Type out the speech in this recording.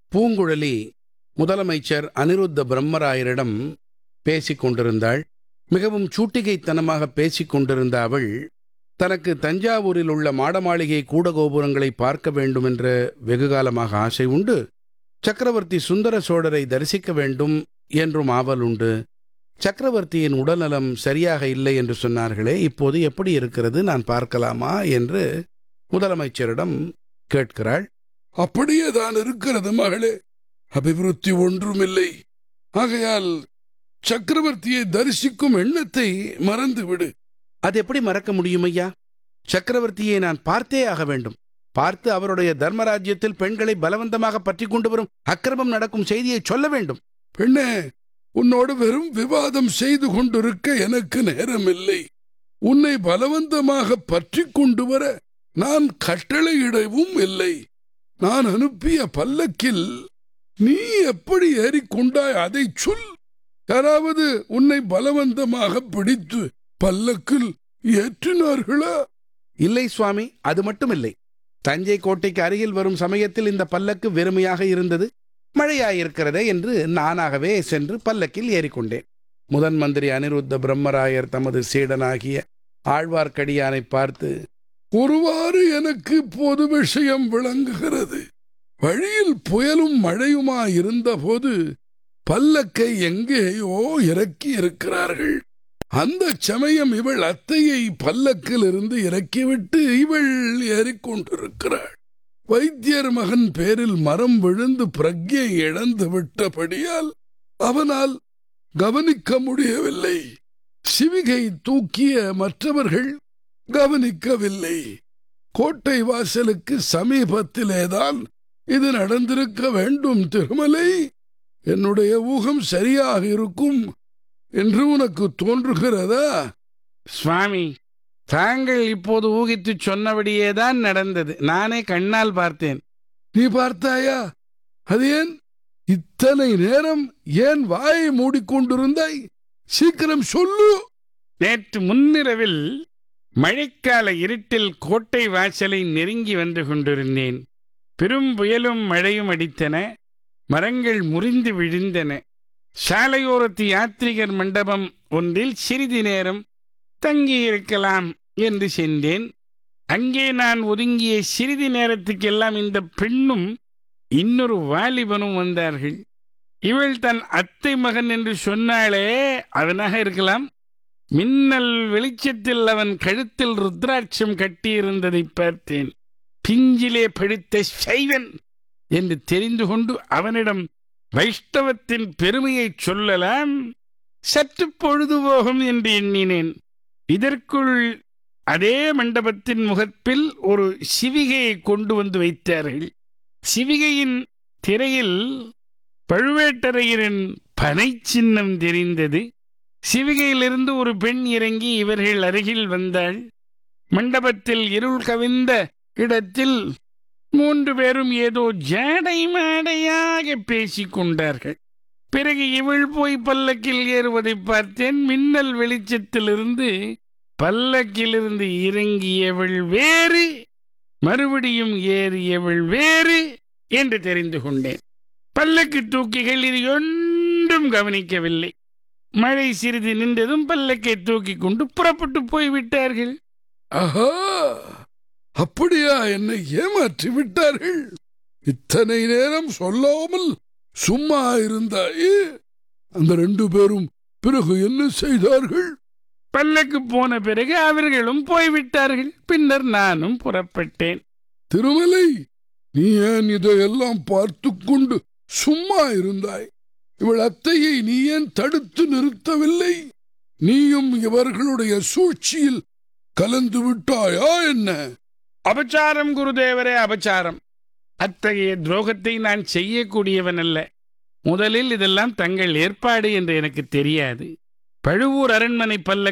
பூங்குழலி முதலமைச்சர் அனிருத்த பிரம்மராயரிடம் பேசிக் கொண்டிருந்தாள் மிகவும் சூட்டிகைத்தனமாக பேசிக் கொண்டிருந்த அவள் தனக்கு தஞ்சாவூரில் உள்ள மாடமாளிகை கூடகோபுரங்களை பார்க்க வேண்டும் என்ற வெகுகாலமாக ஆசை உண்டு சக்கரவர்த்தி சுந்தர சோழரை தரிசிக்க வேண்டும் என்றும் ஆவல் உண்டு சக்கரவர்த்தியின் உடல்நலம் சரியாக இல்லை என்று சொன்னார்களே இப்போது எப்படி இருக்கிறது நான் பார்க்கலாமா என்று முதலமைச்சரிடம் கேட்கிறாள் அப்படியே தான் இருக்கிறது மகளே அபிவிருத்தி ஒன்றுமில்லை ஆகையால் சக்கரவர்த்தியை தரிசிக்கும் எண்ணத்தை மறந்துவிடு அது எப்படி மறக்க முடியும் ஐயா சக்கரவர்த்தியை நான் பார்த்தே ஆக வேண்டும் பார்த்து அவருடைய தர்மராஜ்யத்தில் பெண்களை பலவந்தமாக பற்றி கொண்டு வரும் அக்கிரமம் நடக்கும் செய்தியை சொல்ல வேண்டும் பெண்ணே உன்னோடு வெறும் விவாதம் செய்து கொண்டிருக்க எனக்கு நேரமில்லை உன்னை பலவந்தமாக பற்றி கொண்டு வர நான் கட்டளையிடவும் இல்லை நான் அனுப்பிய பல்லக்கில் நீ எப்படி ஏறிக்கொண்டாய் அதை சொல் யாராவது உன்னை பலவந்தமாக பிடித்து பல்லக்கில் ஏற்றினார்களா இல்லை சுவாமி அது மட்டும் இல்லை தஞ்சை கோட்டைக்கு அருகில் வரும் சமயத்தில் இந்த பல்லக்கு வெறுமையாக இருந்தது மழையாயிருக்கிறதே என்று நானாகவே சென்று பல்லக்கில் ஏறிக்கொண்டேன் முதன் மந்திரி அனிருத்த பிரம்மராயர் தமது சீடனாகிய ஆழ்வார்க்கடியானை பார்த்து ஒருவாறு எனக்கு பொது விஷயம் விளங்குகிறது வழியில் புயலும் மழையுமா இருந்தபோது பல்லக்கை எங்கேயோ இறக்கி இருக்கிறார்கள் அந்த சமயம் இவள் அத்தையை பல்லக்கில் இருந்து இறக்கிவிட்டு இவள் ஏறிக்கொண்டிருக்கிறாள் வைத்தியர் மகன் பேரில் மரம் விழுந்து பிரக்யை இழந்து விட்டபடியால் அவனால் கவனிக்க முடியவில்லை சிவிகை தூக்கிய மற்றவர்கள் கவனிக்கவில்லை கோட்டை வாசலுக்கு சமீபத்திலேதான் இது நடந்திருக்க வேண்டும் திருமலை என்னுடைய ஊகம் சரியாக இருக்கும் என்று உனக்கு தோன்றுகிறதா சுவாமி தாங்கள் இப்போது ஊகித்து சொன்னபடியேதான் நடந்தது நானே கண்ணால் பார்த்தேன் நீ பார்த்தாயா அது ஏன் இத்தனை நேரம் ஏன் வாயை மூடிக்கொண்டிருந்தாய் சீக்கிரம் சொல்லு நேற்று முன்னிரவில் மழைக்கால இருட்டில் கோட்டை வாசலை நெருங்கி வந்து கொண்டிருந்தேன் பெரும் புயலும் மழையும் அடித்தன மரங்கள் முறிந்து விழுந்தன சாலையோரத்து யாத்ரிகர் மண்டபம் ஒன்றில் சிறிது நேரம் தங்கியிருக்கலாம் என்று சென்றேன் அங்கே நான் ஒதுங்கிய சிறிது நேரத்துக்கெல்லாம் இந்த பெண்ணும் இன்னொரு வாலிபனும் வந்தார்கள் இவள் தன் அத்தை மகன் என்று சொன்னாலே அவனாக இருக்கலாம் மின்னல் வெளிச்சத்தில் அவன் கழுத்தில் ருத்ராட்சம் கட்டியிருந்ததை பார்த்தேன் பிஞ்சிலே படுத்த சைவன் என்று தெரிந்து கொண்டு அவனிடம் வைஷ்ணவத்தின் பெருமையைச் சொல்லலாம் சற்று பொழுதுபோகும் என்று எண்ணினேன் இதற்குள் அதே மண்டபத்தின் முகப்பில் ஒரு சிவிகையை கொண்டு வந்து வைத்தார்கள் சிவிகையின் திரையில் பழுவேட்டரையரின் பனை சின்னம் தெரிந்தது சிவிகையிலிருந்து ஒரு பெண் இறங்கி இவர்கள் அருகில் வந்தாள் மண்டபத்தில் இருள் கவிந்த இடத்தில் மூன்று பேரும் ஏதோ ஜாடை மாடையாக பேசிக் கொண்டார்கள் பிறகு இவள் போய் பல்லக்கில் ஏறுவதை பார்த்தேன் மின்னல் வெளிச்சத்திலிருந்து பல்லக்கிலிருந்து இறங்கியவள் வேறு மறுபடியும் ஏறியவள் வேறு என்று தெரிந்து கொண்டேன் பல்லக்கு தூக்கிகள் இது ஒன்றும் கவனிக்கவில்லை மழை சிறிது நின்றதும் பல்லக்கை தூக்கி கொண்டு புறப்பட்டு போய்விட்டார்கள் ஆஹா அப்படியா என்னை ஏமாற்றி விட்டார்கள் இத்தனை நேரம் சொல்லாமல் சும்மா இருந்தாயே அந்த ரெண்டு பேரும் பிறகு என்ன செய்தார்கள் பல்லக்கு போன பிறகு அவர்களும் போய்விட்டார்கள் பின்னர் நானும் புறப்பட்டேன் திருமலை நீ ஏன் இதையெல்லாம் பார்த்து கொண்டு சும்மா இருந்தாய் இவள் அத்தையை நீ ஏன் தடுத்து நிறுத்தவில்லை நீயும் இவர்களுடைய சூழ்ச்சியில் கலந்து விட்டாயா என்ன அபச்சாரம் குருதேவரே அபச்சாரம் அத்தகைய துரோகத்தை நான் செய்யக்கூடியவன் அல்ல முதலில் இதெல்லாம் தங்கள் ஏற்பாடு என்று எனக்கு தெரியாது பழுவூர் அரண்மனை பல்ல